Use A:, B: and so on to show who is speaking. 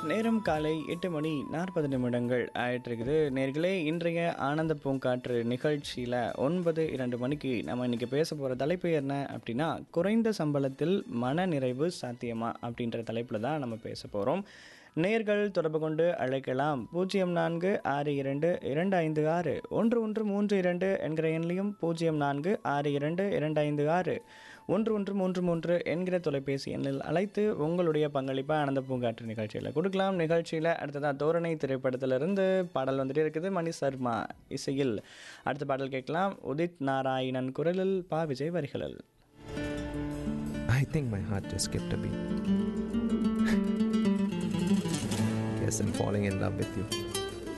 A: நேரம் காலை எட்டு மணி நாற்பது நிமிடங்கள் ஆயிட்டு இருக்குது நேர்களே இன்றைய ஆனந்த பூங்காற்று நிகழ்ச்சியில் ஒன்பது இரண்டு மணிக்கு நம்ம இன்னைக்கு பேச போகிற தலைப்பு என்ன அப்படின்னா குறைந்த சம்பளத்தில் மன நிறைவு சாத்தியமா அப்படின்ற தலைப்பில் தான் நம்ம பேச போகிறோம் நேர்கள் தொடர்பு கொண்டு அழைக்கலாம் பூஜ்ஜியம் நான்கு ஆறு இரண்டு இரண்டு ஐந்து ஆறு ஒன்று ஒன்று மூன்று இரண்டு என்கிற எண்ணிலையும் பூஜ்ஜியம் நான்கு ஆறு இரண்டு இரண்டு ஐந்து ஆறு ஒன்று ஒன்று மூன்று மூன்று என்கிற தொலைபேசி எண்ணில் அழைத்து உங்களுடைய பங்களிப்பை ஆனந்த பூங்காற்று நிகழ்ச்சியில் கொடுக்கலாம் நிகழ்ச்சியில் அடுத்ததாக தோரணை திரைப்படத்திலிருந்து பாடல் வந்துட்டே இருக்குது மணி சர்மா இசையில் அடுத்த பாடல் கேட்கலாம் உதித் நாராயணன் குரலில் பா விஜய் வரிகளில்
B: I think my heart just skipped a beat. Guess I'm falling in love with you.